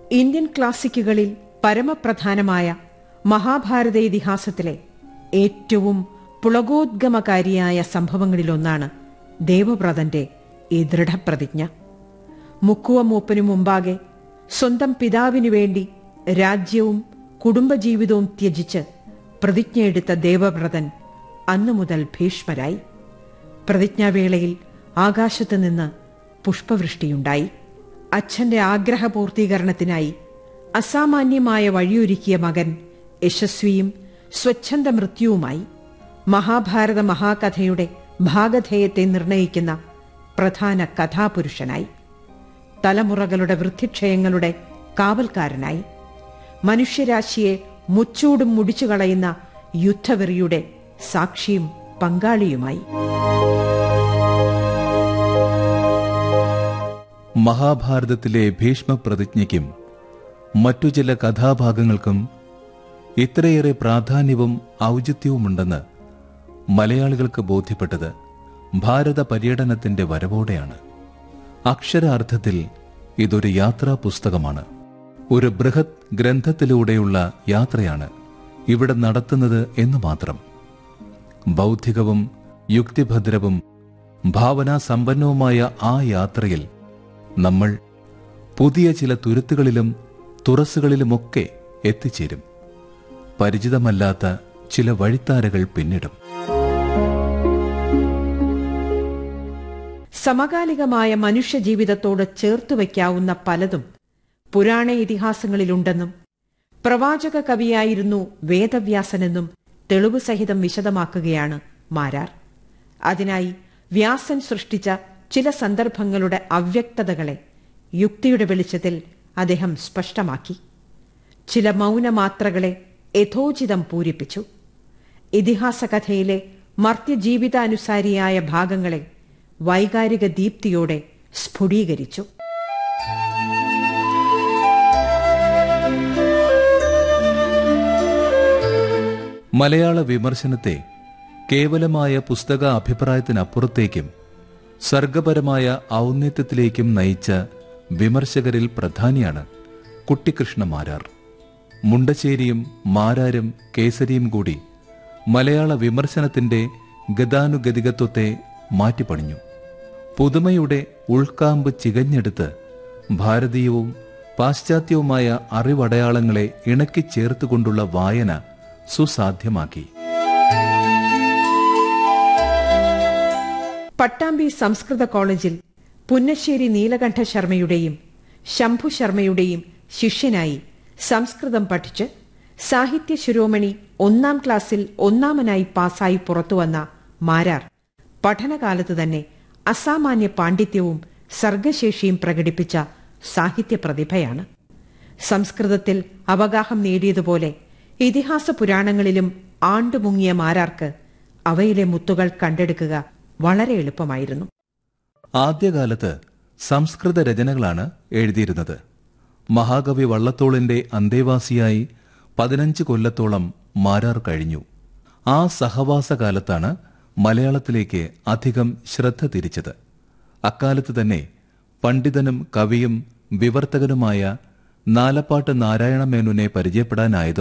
Indian ക്ലാസിക്കുകളിൽ പരമപ്രധാനമായ മഹാഭാരത ഇതിഹാസത്തിലെ ഏറ്റവും പുളകോദ്ഗമകാരിയായ സംഭവങ്ങളിലൊന്നാണ് ദേവവ്രതന്റെ ഈ ദൃഢപ്രതിജ്ഞ മുക്കുവ മൂപ്പനു മുമ്പാകെ സ്വന്തം പിതാവിനു വേണ്ടി രാജ്യവും കുടുംബജീവിതവും ത്യജിച്ച് പ്രതിജ്ഞയെടുത്ത ദേവവ്രതൻ അന്നു മുതൽ ഭീഷ്മരായി പ്രതിജ്ഞാവേളയിൽ ആകാശത്ത് നിന്ന് പുഷ്പവൃഷ്ടിയുണ്ടായി അച്ഛന്റെ ആഗ്രഹപൂർത്തീകരണത്തിനായി അസാമാന്യമായ വഴിയൊരുക്കിയ മകൻ യശസ്വിയും സ്വച്ഛന്ത മൃത്യുവുമായി മഹാഭാരത മഹാകഥയുടെ ഭാഗധേയത്തെ നിർണയിക്കുന്ന പ്രധാന കഥാപുരുഷനായി തലമുറകളുടെ വൃദ്ധിക്ഷയങ്ങളുടെ കാവൽക്കാരനായി മനുഷ്യരാശിയെ മുച്ചൂടും മുടിച്ചു കളയുന്ന യുദ്ധവെറിയുടെ സാക്ഷിയും പങ്കാളിയുമായി മഹാഭാരതത്തിലെ ഭീഷ്മപ്രതിജ്ഞയ്ക്കും മറ്റു ചില കഥാഭാഗങ്ങൾക്കും ഇത്രയേറെ പ്രാധാന്യവും ഔചിത്യവുമുണ്ടെന്ന് മലയാളികൾക്ക് ബോധ്യപ്പെട്ടത് ഭാരത പര്യടനത്തിന്റെ വരവോടെയാണ് അക്ഷരാർത്ഥത്തിൽ ഇതൊരു യാത്രാ പുസ്തകമാണ് ഒരു ബൃഹത് ഗ്രന്ഥത്തിലൂടെയുള്ള യാത്രയാണ് ഇവിടെ നടത്തുന്നത് എന്ന് മാത്രം ബൗദ്ധികവും യുക്തിഭദ്രവും ഭാവനാസമ്പന്നവുമായ ആ യാത്രയിൽ നമ്മൾ പുതിയ ചില തുരുത്തുകളിലും തുറസ്സുകളിലുമൊക്കെ എത്തിച്ചേരും പരിചിതമല്ലാത്ത ചില വഴിത്താരകൾ പിന്നിടും സമകാലികമായ മനുഷ്യജീവിതത്തോട് ചേർത്തു വയ്ക്കാവുന്ന പലതും പുരാണ ഇതിഹാസങ്ങളിലുണ്ടെന്നും പ്രവാചക കവിയായിരുന്നു വേദവ്യാസനെന്നും തെളിവ് സഹിതം വിശദമാക്കുകയാണ് മാരാർ അതിനായി വ്യാസൻ സൃഷ്ടിച്ച ചില സന്ദർഭങ്ങളുടെ അവ്യക്തതകളെ യുക്തിയുടെ വെളിച്ചത്തിൽ അദ്ദേഹം സ്പഷ്ടമാക്കി ചില മൗനമാത്രകളെ യഥോചിതം പൂരിപ്പിച്ചു ഇതിഹാസ കഥയിലെ മർത്യജീവിതാനുസാരിയായ ഭാഗങ്ങളെ വൈകാരിക ദീപ്തിയോടെ സ്ഫുടീകരിച്ചു മലയാള വിമർശനത്തെ കേവലമായ പുസ്തക അഭിപ്രായത്തിനപ്പുറത്തേക്കും സർഗപരമായ ഔന്നത്യത്തിലേക്കും നയിച്ച വിമർശകരിൽ പ്രധാനിയാണ് കുട്ടിക്കൃഷ്ണ മാരാർ മുണ്ടശ്ശേരിയും മാരാരും കേസരിയും കൂടി മലയാള വിമർശനത്തിന്റെ ഗതാനുഗതികത്വത്തെ മാറ്റിപ്പണിഞ്ഞു പുതുമയുടെ ഉൾക്കാമ്പ് ചികഞ്ഞെടുത്ത് ഭാരതീയവും പാശ്ചാത്യവുമായ അറിവടയാളങ്ങളെ ഇണക്കിച്ചേർത്തുകൊണ്ടുള്ള വായന സുസാധ്യമാക്കി പട്ടാമ്പി സംസ്കൃത കോളേജിൽ പുന്നശ്ശേരി നീലകണ്ഠ ശർമ്മയുടെയും ശംഭു ശർമ്മയുടെയും ശിഷ്യനായി സംസ്കൃതം പഠിച്ച് സാഹിത്യ ശിരോമണി ഒന്നാം ക്ലാസ്സിൽ ഒന്നാമനായി പാസ്സായി പുറത്തുവന്ന മാരാർ പഠനകാലത്ത് തന്നെ അസാമാന്യ പാണ്ഡിത്യവും സർഗശേഷിയും പ്രകടിപ്പിച്ച സാഹിത്യ പ്രതിഭയാണ് സംസ്കൃതത്തിൽ അവഗാഹം നേടിയതുപോലെ ഇതിഹാസ പുരാണങ്ങളിലും ആണ്ടുമുങ്ങിയ മാരാർക്ക് അവയിലെ മുത്തുകൾ കണ്ടെടുക്കുക വളരെ എളുപ്പമായിരുന്നു ആദ്യകാലത്ത് സംസ്കൃത രചനകളാണ് എഴുതിയിരുന്നത് മഹാകവി വള്ളത്തോളിന്റെ അന്തേവാസിയായി പതിനഞ്ച് കൊല്ലത്തോളം മാരാർ കഴിഞ്ഞു ആ സഹവാസകാലത്താണ് മലയാളത്തിലേക്ക് അധികം ശ്രദ്ധ തിരിച്ചത് അക്കാലത്ത് തന്നെ പണ്ഡിതനും കവിയും വിവർത്തകനുമായ നാലപ്പാട്ട് നാരായണ മേനോനെ പരിചയപ്പെടാനായത്